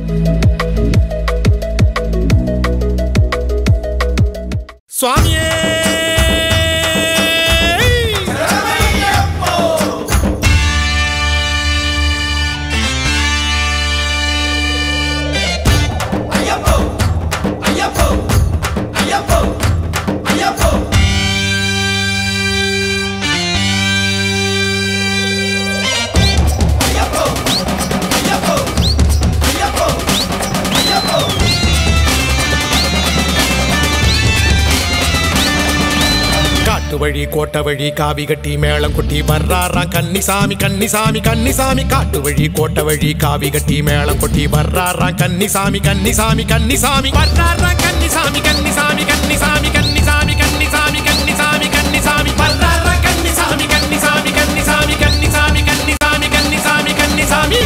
சுவாமியே காட்டு வழி கோட்டை வழி காவி கட்டி மேளம் கொட்டி வர்றாராம் கன்னிசாமி கன்னிசாமி கன்னிசாமி காட்டு வழி கோட்டை வழி காவி கட்டி மேளம் கொட்டி வர்றாராம் கன்னிசாமி கன்னிசாமி கன்னிசாமி வர்றாராம் கன்னிசாமி கன்னிசாமி கன்னிசாமி கன்னிசாமி கன்னிசாமி கன்னிசாமி கன்னிசாமி வர்றாராம் கன்னிசாமி கன்னிசாமி கன்னிசாமி கன்னிசாமி கன்னிசாமி கன்னிசாமி கன்னிசாமி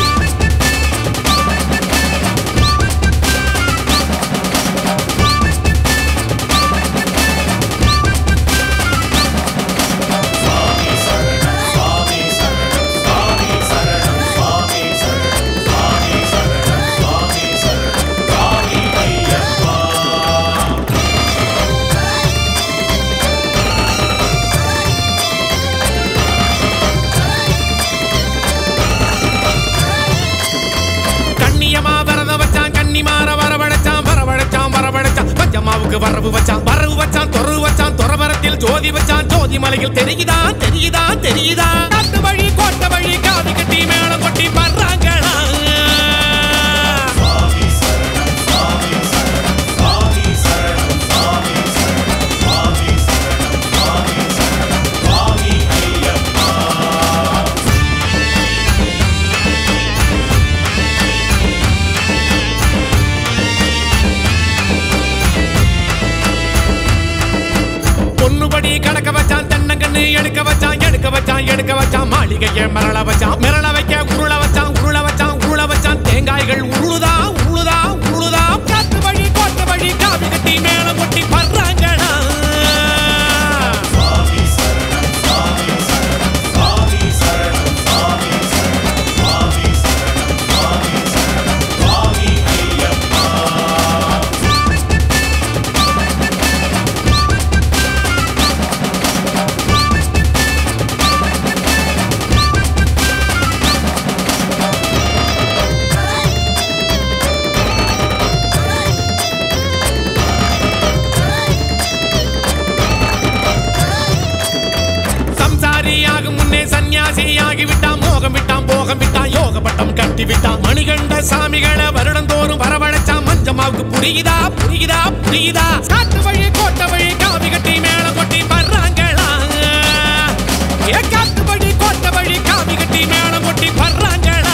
கண்ணியமா வரத வச்சான் கன்னிமார வரவழைச்சான் வரவழைச்சான் வரவழைச்சான் பஞ்சமாவுக்கு வரவு வச்சான் வரவு வச்சான் தொரு வச்சான் துறவரத்தில் ஜோதி வச்சான் ஜோதி மலையில் தெரியுதா தெரியுதா தெரியுதா காட்டு வழி கோட்ட வழி காவி கட்டி மேளம் கொட்டி வர்றாங்களா பொண்ணுபடி கடக்க வச்சான் தென்னங்கண்ணு எடுக்க வச்சான் எடுக்க வச்சான் எடுக்க வச்சான் மாளிகையை மிரள வச்சான் மிரள வைக்க உருள வச்சான் உருள வச்சான் உருள வச்சான் தேங்காய்கள் உருளுதா உருளுதா உருளுதா காட்டு வழி கோட்ட வழி காவி கட்டி மேளம் கொட்டி பர்றாங்களா சம்சாரியாகும் முன்னே சன்னியாசியாகி விட்டான் மோகம் விட்டான் போகம் விட்டான் யோக பட்டம் கட்டி விட்டான் மணிகண்ட சாமிகளை வருடந்தோறும் வரவழைச்சான் மஞ்சமாவுக்கு புரியுதா புரியுதா புரியுதா காட்டு வழி கோட்டை வழி காவி கட்டி மேளம் கொட்டி வர்றாங்களா ஏ காட்டு வழி கோட்டை வழி காவி கட்டி மேளம் கொட்டி வர்றாங்களா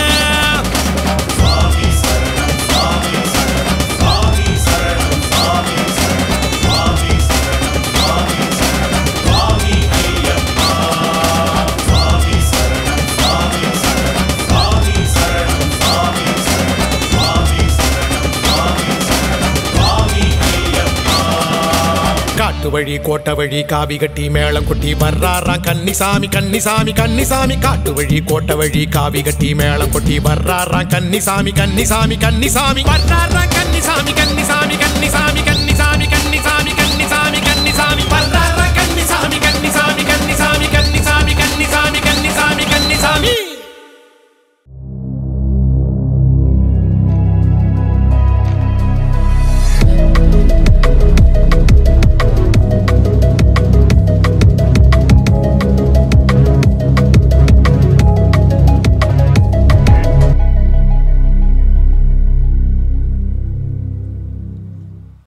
காட்டு வழி கோட்டை வழி காவி கட்டி மேளம் கொட்டி வர்றாராம் கன்னிசாமி கன்னிசாமி கன்னிசாமி காட்டு வழி கோட்டை வழி காவி கட்டி மேளம் கொட்டி வர்றாராம் கன்னிசாமி கன்னிசாமி கன்னிசாமி வர்றாராம் கன்னிசாமி கன்னிசாமி கன்னிசாமி கன்னிசாமி கன்னிசாமி கன்னிசாமி கன்னிசாமி வர்றாராம் கன்னிசாமி கன்னிசாமி கன்னிசாமி கன்னிசாமி கன்னிசாமி கன்னிசாமி கன்னிசாமி